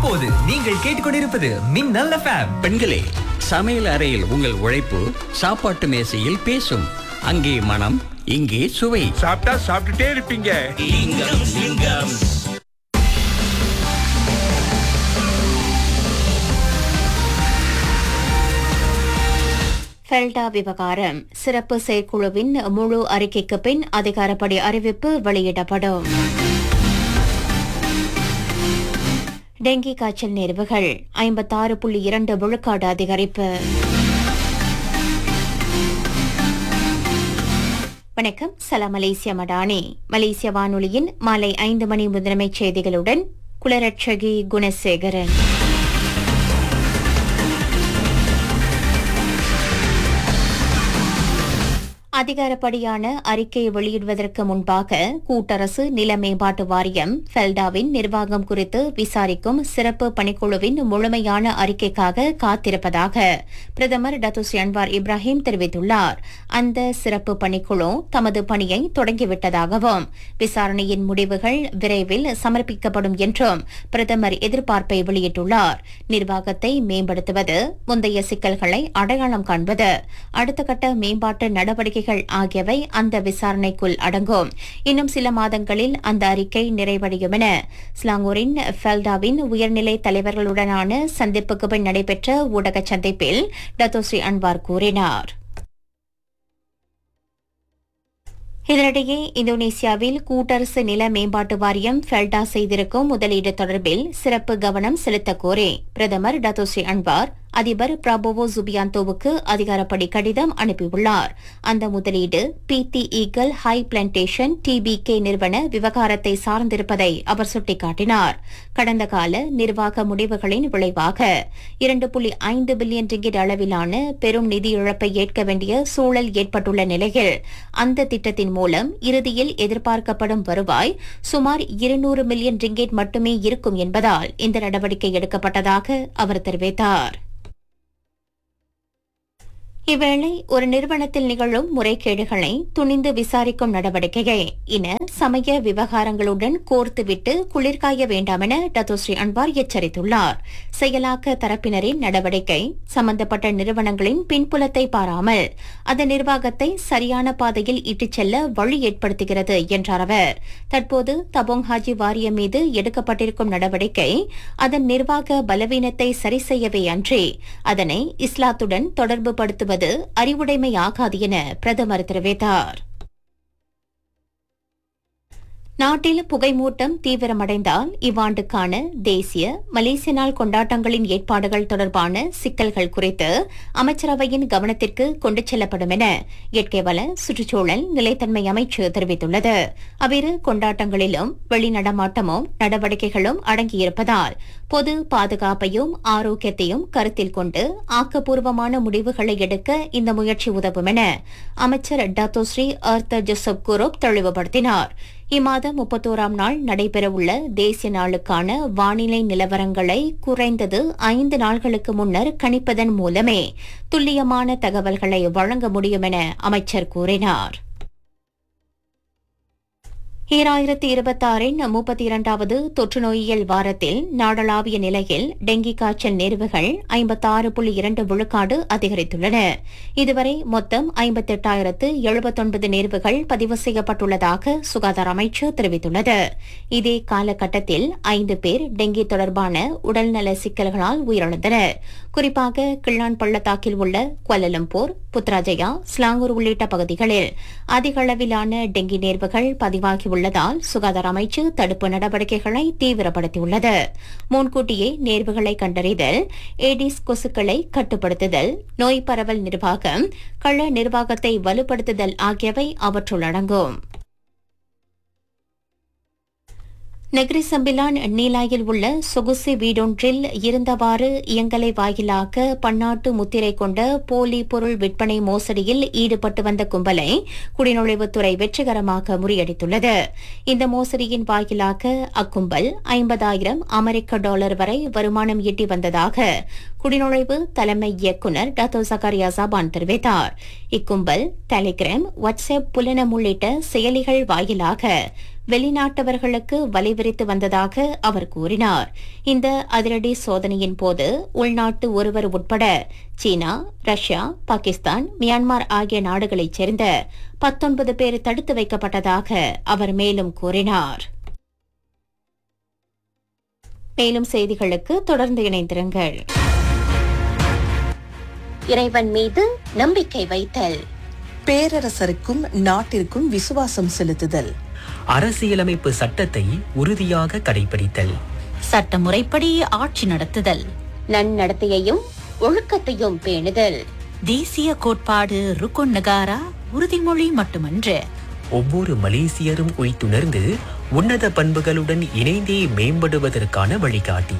இப்போது நீங்கள் கேட்டுக்கொண்டிருப்பது மின்னல் எஃப்எம் பெண்களே சமையல் அறையில் உங்கள் உழைப்பு சாப்பாட்டு மேசையில் பேசும் அங்கே மனம் இங்கே சுவை சாப்பிட்டா சாப்பிட்டுட்டே இருப்பீங்க ஃபெல்டா விவகாரம் சிறப்பு செயற்குழுவின் முழு அறிக்கைக்கு பின் அதிகாரப்படி அறிவிப்பு வெளியிடப்படும் டெங்கி காய்ச்சல் நேர்வுகள் ஐம்பத்தாறு புள்ளி இரண்டு விழுக்காடு அதிகரிப்பு வணக்கம் சலாம் மலேசியா மடானி மலேசிய வானொலியின் மாலை ஐந்து மணி முதன்மைச் செய்திகளுடன் குலரட்சகி குணசேகரன் அதிகாரப்படியான அறிக்கையை வெளியிடுவதற்கு முன்பாக கூட்டரசு நில மேம்பாட்டு வாரியம் ஃபெல்டாவின் நிர்வாகம் குறித்து விசாரிக்கும் சிறப்பு பணிக்குழுவின் முழுமையான அறிக்கைக்காக காத்திருப்பதாக பிரதமர் டத்துஸ் அன்வார் இப்ராஹிம் தெரிவித்துள்ளார் அந்த சிறப்பு பணிக்குழு தமது பணியை தொடங்கிவிட்டதாகவும் விசாரணையின் முடிவுகள் விரைவில் சமர்ப்பிக்கப்படும் என்றும் பிரதமர் எதிர்பார்ப்பை வெளியிட்டுள்ளார் நிர்வாகத்தை மேம்படுத்துவது முந்தைய சிக்கல்களை அடையாளம் காண்பது அடுத்த கட்ட மேம்பாட்டு நடவடிக்கைகள் ஆகியவை அந்த விசாரணைக்குள் அடங்கும் இன்னும் சில மாதங்களில் அந்த அறிக்கை நிறைவடையும் என ஸ்லாங்கூரின் ஃபெல்டாவின் உயர்நிலை தலைவர்களுடனான சந்திப்புக்கு பின் நடைபெற்ற ஊடக சந்திப்பில் டத்தோஸ்ரீ அன்வார் கூறினார் இதனிடையே இந்தோனேசியாவில் கூட்டரசு நில மேம்பாட்டு வாரியம் ஃபெல்டா செய்திருக்கும் முதலீடு தொடர்பில் சிறப்பு கவனம் செலுத்த கோரி பிரதமர் டத்தோஸ்ரீ அன்வார் அதிபர் பிரபோவோ ஜுபியாந்தோவுக்கு அதிகாரப்படி கடிதம் அனுப்பியுள்ளார் அந்த முதலீடு பிடி ஈகல் ஹை பிளான்டேஷன் டிபிகே நிறுவன விவகாரத்தை சார்ந்திருப்பதை அவர் சுட்டிக்காட்டினார் கடந்த கால நிர்வாக முடிவுகளின் விளைவாக இரண்டு புள்ளி ஐந்து பில்லியன் ரிங்கிட் அளவிலான பெரும் நிதி இழப்பை ஏற்க வேண்டிய சூழல் ஏற்பட்டுள்ள நிலையில் அந்த திட்டத்தின் மூலம் இறுதியில் எதிர்பார்க்கப்படும் வருவாய் சுமார் இருநூறு மில்லியன் ரிங்கேட் மட்டுமே இருக்கும் என்பதால் இந்த நடவடிக்கை எடுக்கப்பட்டதாக அவர் தெரிவித்தார் இவ்வேளை ஒரு நிறுவனத்தில் நிகழும் முறைகேடுகளை துணிந்து விசாரிக்கும் நடவடிக்கையை இன சமய விவகாரங்களுடன் கோர்த்துவிட்டு குளிர்காய வேண்டாம் என டத்தோஸ்ரீ அன்வார் எச்சரித்துள்ளார் செயலாக்க தரப்பினரின் நடவடிக்கை சம்பந்தப்பட்ட நிறுவனங்களின் பின்புலத்தை பாராமல் அதன் நிர்வாகத்தை சரியான பாதையில் இட்டுச் செல்ல வழி ஏற்படுத்துகிறது என்றார் அவர் தற்போது தபோங் ஹாஜி வாரியம் மீது எடுக்கப்பட்டிருக்கும் நடவடிக்கை அதன் நிர்வாக பலவீனத்தை சரி செய்யவே அன்றி அதனை இஸ்லாத்துடன் தொடர்பு படுத்துவது அறிவுடைமையாகாது என பிரதமர் தெரிவித்தார் நாட்டில் புகைமூட்டம் தீவிரமடைந்தால் இவ்வாண்டுக்கான தேசிய மலேசிய நாள் கொண்டாட்டங்களின் ஏற்பாடுகள் தொடர்பான சிக்கல்கள் குறித்து அமைச்சரவையின் கவனத்திற்கு கொண்டு செல்லப்படும் என இயற்கை வள சுற்றுச்சூழல் நிலைத்தன்மை அமைச்சு தெரிவித்துள்ளது அவ்விரு கொண்டாட்டங்களிலும் வெளிநடமாட்டமும் நடவடிக்கைகளும் அடங்கியிருப்பதால் பொது பாதுகாப்பையும் ஆரோக்கியத்தையும் கருத்தில் கொண்டு ஆக்கப்பூர்வமான முடிவுகளை எடுக்க இந்த முயற்சி உதவும் என அமைச்சர் டத்தோஸ்ரீ அர்த்தர் ஜோசப் குரோப் தெளிவுபடுத்தினார் இம்மாதம் முப்பத்தோராம் நாள் நடைபெறவுள்ள தேசிய நாளுக்கான வானிலை நிலவரங்களை குறைந்தது ஐந்து நாள்களுக்கு முன்னர் கணிப்பதன் மூலமே துல்லியமான தகவல்களை வழங்க முடியும் என அமைச்சர் கூறினார் ஈராயிரத்தி இருபத்தாறின் முப்பத்தி இரண்டாவது தொற்று நோயியல் வாரத்தில் நாடளாவிய நிலையில் டெங்கி காய்ச்சல் நேர்வுகள் ஐம்பத்தாறு புள்ளி இரண்டு விழுக்காடு அதிகரித்துள்ளன இதுவரை மொத்தம் ஐம்பத்தெட்டாயிரத்து எழுபத்தொன்பது நேர்வுகள் பதிவு செய்யப்பட்டுள்ளதாக சுகாதார அமைச்சு தெரிவித்துள்ளது இதே காலகட்டத்தில் ஐந்து பேர் டெங்கி தொடர்பான உடல்நல சிக்கல்களால் உயிரிழந்தனர் குறிப்பாக கிள்ளான் பள்ளத்தாக்கில் உள்ள குவலலம்பூர் புத்ராஜயா ஸ்லாங்கூர் உள்ளிட்ட பகுதிகளில் அதிக அளவிலான டெங்கி நேர்வுகள் பதிவாகியுள்ளதால் சுகாதார அமைச்சு தடுப்பு நடவடிக்கைகளை தீவிரப்படுத்தியுள்ளது முன்கூட்டியே நேர்வுகளை கண்டறிதல் ஏடிஸ் கொசுக்களை கட்டுப்படுத்துதல் நோய் பரவல் நிர்வாகம் கள நிர்வாகத்தை வலுப்படுத்துதல் ஆகியவை அவற்றுள் அடங்கும் நெக்ரி சம்பிலான் நீலாயில் உள்ள சொகுசு வீடொன்றில் இருந்தவாறு இயங்கலை வாயிலாக பன்னாட்டு முத்திரை கொண்ட போலி பொருள் விற்பனை மோசடியில் ஈடுபட்டு வந்த கும்பலை குடிநுழைவுத்துறை வெற்றிகரமாக முறியடித்துள்ளது இந்த மோசடியின் வாயிலாக அக்கும்பல் ஐம்பதாயிரம் அமெரிக்க டாலர் வரை வருமானம் ஈட்டி வந்ததாக குடிநுழைவு தலைமை இயக்குநர் டாத்தோ சகாரியா சபான் தெரிவித்தார் இக்கும்பல் டெலிகிராம் வாட்ஸ்அப் புலனம் உள்ளிட்ட செயலிகள் வாயிலாக வெளிநாட்டவர்களுக்கு வலைவிரித்து வந்ததாக அவர் கூறினார் இந்த அதிரடி சோதனையின் போது உள்நாட்டு ஒருவர் உட்பட சீனா ரஷ்யா பாகிஸ்தான் மியான்மர் ஆகிய நாடுகளைச் சேர்ந்த பத்தொன்பது பேர் தடுத்து வைக்கப்பட்டதாக அவர் மேலும் கூறினார் மேலும் செய்திகளுக்கு தொடர்ந்து இணைந்திருங்கள் இறைவன் மீது நம்பிக்கை வைத்தல் பேரரசருக்கும் நாட்டிற்கும் விசுவாசம் செலுத்துதல் அரசியலமைப்பு சட்டத்தை உறுதியாக கடைபிடித்தல் சட்டமுறைப்படி ஆட்சி நடத்துதல் நன்னடத்தையையும் ஒழுக்கத்தையும் பேணுதல் தேசிய கோட்பாடு ருக்குன் நகாரா உறுதிமொழி மட்டுமன்று ஒவ்வொரு மலேசியரும் உய்த்துணர்ந்து உன்னத பண்புகளுடன் இணைந்தே மேம்படுவதற்கான வழிகாட்டி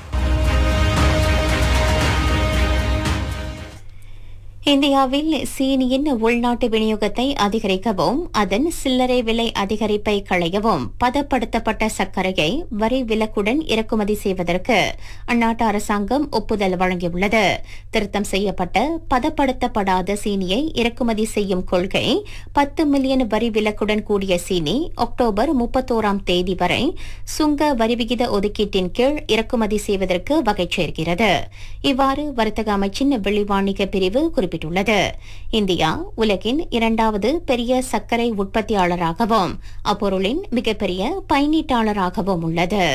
இந்தியாவில் சீனியின் உள்நாட்டு விநியோகத்தை அதிகரிக்கவும் அதன் சில்லறை விலை அதிகரிப்பை களையவும் பதப்படுத்தப்பட்ட சர்க்கரையை வரி விலக்குடன் இறக்குமதி செய்வதற்கு அந்நாட்டு அரசாங்கம் ஒப்புதல் வழங்கியுள்ளது திருத்தம் செய்யப்பட்ட பதப்படுத்தப்படாத சீனியை இறக்குமதி செய்யும் கொள்கை பத்து மில்லியன் வரி விலக்குடன் கூடிய சீனி அக்டோபர் முப்பத்தோராம் தேதி வரை சுங்க வரிவிகித ஒதுக்கீட்டின் கீழ் இறக்குமதி செய்வதற்கு வகை சேர்க்கிறது இவ்வாறு வர்த்தக அமைச்சின் வெளிவாணிக பிரிவு குறிப்பிட்டுள்ளது இந்தியா உலகின் இரண்டாவது பெரிய சர்க்கரை உற்பத்தியாளராகவும் அப்பொருளின் மிகப்பெரிய பயனீட்டாளராகவும் உள்ளது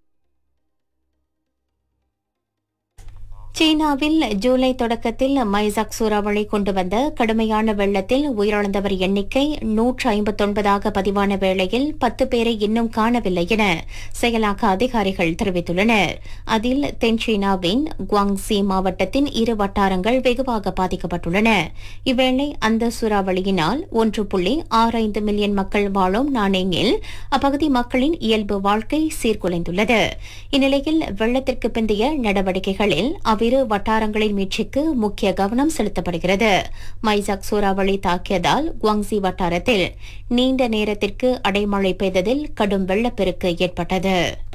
சீனாவில் ஜூலை தொடக்கத்தில் மைசாக் சூறாவளி கொண்டு வந்த கடுமையான வெள்ளத்தில் உயிரிழந்தவர் எண்ணிக்கை நூற்று ஐம்பத்தொன்பதாக பதிவான வேளையில் பத்து பேரை இன்னும் காணவில்லை என செயலாக்க அதிகாரிகள் தெரிவித்துள்ளனர் அதில் தென் சீனாவின் குவாங்ஸி மாவட்டத்தின் இரு வட்டாரங்கள் வெகுவாக பாதிக்கப்பட்டுள்ளன இவ்வேளை அந்த சூறாவளியினால் ஒன்று புள்ளி ஆறு ஐந்து மில்லியன் மக்கள் வாழும் நானேங்கில் அப்பகுதி மக்களின் இயல்பு வாழ்க்கை சீர்குலைந்துள்ளது இந்நிலையில் வெள்ளத்திற்கு பிந்தைய நடவடிக்கைகளில் அவ்விரு வட்டாரங்களின் மீட்சிக்கு முக்கிய கவனம் செலுத்தப்படுகிறது மைசாக் சூறாவளி தாக்கியதால் குவாங்ஸி வட்டாரத்தில் நீண்ட நேரத்திற்கு அடைமழை பெய்ததில் கடும் வெள்ளப்பெருக்கு ஏற்பட்டது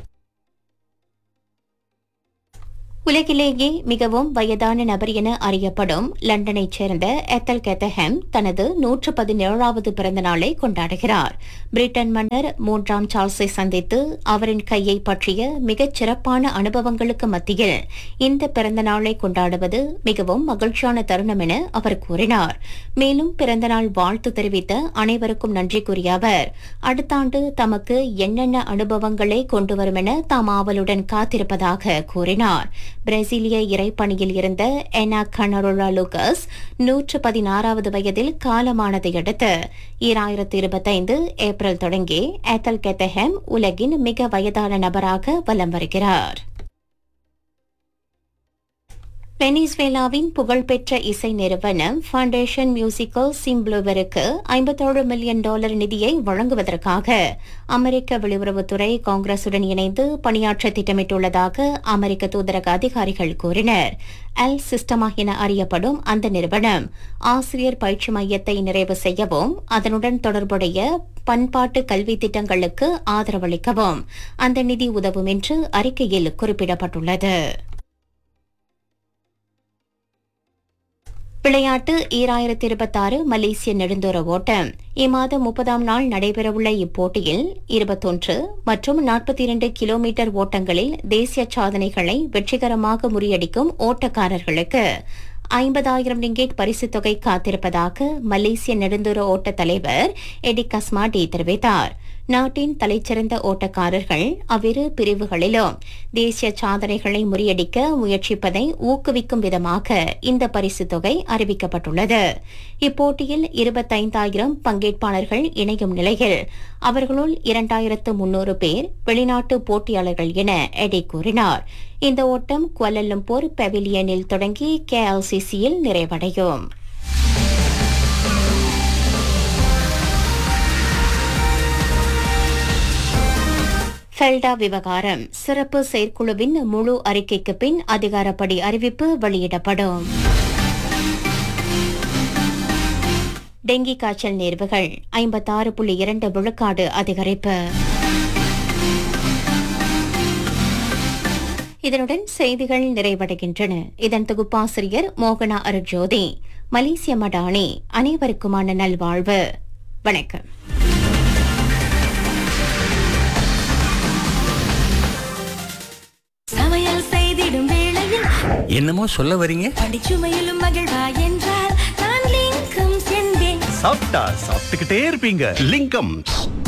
உலகிலேயே மிகவும் வயதான நபர் என அறியப்படும் லண்டனைச் சேர்ந்த எத்தல் கெத்தஹெம் தனது நூற்று பதினேழாவது பிறந்த நாளை கொண்டாடுகிறார் பிரிட்டன் மன்னர் மூன்றாம் சார்ல்ஸை சந்தித்து அவரின் கையை பற்றிய மிகச் சிறப்பான அனுபவங்களுக்கு மத்தியில் இந்த பிறந்த நாளை கொண்டாடுவது மிகவும் மகிழ்ச்சியான தருணம் என அவர் கூறினார் மேலும் பிறந்தநாள் வாழ்த்து தெரிவித்த அனைவருக்கும் நன்றி கூறிய அவர் அடுத்த ஆண்டு தமக்கு என்னென்ன அனுபவங்களை கொண்டு வரும் என தாம் ஆவலுடன் காத்திருப்பதாக கூறினார் பிரேசிலிய இறைப்பணியில் இருந்த எனா கனரோலா லூகஸ் நூற்று பதினாறாவது வயதில் காலமானதை அடுத்து ஈராயிரத்து இருபத்தைந்து ஏப்ரல் தொடங்கி ஏத்தல் கெத்தஹெம் உலகின் மிக வயதான நபராக வலம் வருகிறார் வெனிசுவேலாவின் புகழ்பெற்ற இசை நிறுவனம் ஃபவுண்டேஷன் மியூசிக்கல் சிம்ப்ளூவருக்கு ஐம்பத்தேழு மில்லியன் டாலர் நிதியை வழங்குவதற்காக அமெரிக்க வெளியுறவுத்துறை காங்கிரசுடன் இணைந்து பணியாற்ற திட்டமிட்டுள்ளதாக அமெரிக்க தூதரக அதிகாரிகள் கூறினர் எல் சிஸ்டமா என அறியப்படும் அந்த நிறுவனம் ஆசிரியர் பயிற்சி மையத்தை நிறைவு செய்யவும் அதனுடன் தொடர்புடைய பண்பாட்டு கல்வி திட்டங்களுக்கு ஆதரவளிக்கவும் அந்த நிதி உதவும் என்று அறிக்கையில் குறிப்பிடப்பட்டுள்ளது விளையாட்டு ஈராயிரத்தி இருபத்தாறு மலேசிய நெடுந்தூர ஓட்டம் இம்மாதம் முப்பதாம் நாள் நடைபெறவுள்ள இப்போட்டியில் இருபத்தொன்று மற்றும் நாற்பத்தி இரண்டு கிலோமீட்டர் ஓட்டங்களில் தேசிய சாதனைகளை வெற்றிகரமாக முறியடிக்கும் ஓட்டக்காரர்களுக்கு ஐம்பதாயிரம் ரிங்கேட் பரிசுத் தொகை காத்திருப்பதாக மலேசிய நெடுந்தூர ஓட்ட தலைவர் எடி கஸ்மாடி தெரிவித்தார் நாட்டின் தலைச்சிறந்த ஓட்டக்காரர்கள் அவ்விரு பிரிவுகளிலும் தேசிய சாதனைகளை முறியடிக்க முயற்சிப்பதை ஊக்குவிக்கும் விதமாக இந்த பரிசுத் தொகை அறிவிக்கப்பட்டுள்ளது இப்போட்டியில் இருபத்தைந்தாயிரம் பங்கேற்பாளர்கள் இணையும் நிலையில் அவர்களுள் இரண்டாயிரத்து முன்னூறு பேர் வெளிநாட்டு போட்டியாளர்கள் என எடி கூறினார் இந்த ஓட்டம் குவலலம்பூர் பெவிலியனில் தொடங்கி கேஎல்சிசியில் நிறைவடையும் ஃபெல்டா விவகாரம் சிறப்பு செயற்குழுவின் முழு அறிக்கைக்கு பின் அதிகாரப்படி அறிவிப்பு வெளியிடப்படும் டெங்கி காய்ச்சல் நேர்வுகள் ஐம்பத்தாறு புள்ளி இரண்டு விழுக்காடு அதிகரிப்பு இதனுடன் செய்திகள் நிறைவடைகின்றன இதன் தொகுப்பாசிரியர் மோகனா அருஜோதி மலேசிய மடானி அனைவருக்குமான நல்வாழ்வு வணக்கம் என்னமோ சொல்ல வரீங்க பண்டிச்சுமையிலும் மகிழ்வா என்றால் நான் லிங்கம் என்பேன் சாப்பிட்டா சாப்பிட்டுக்கிட்டே இருப்பீங்க லிங்கம்ஸ்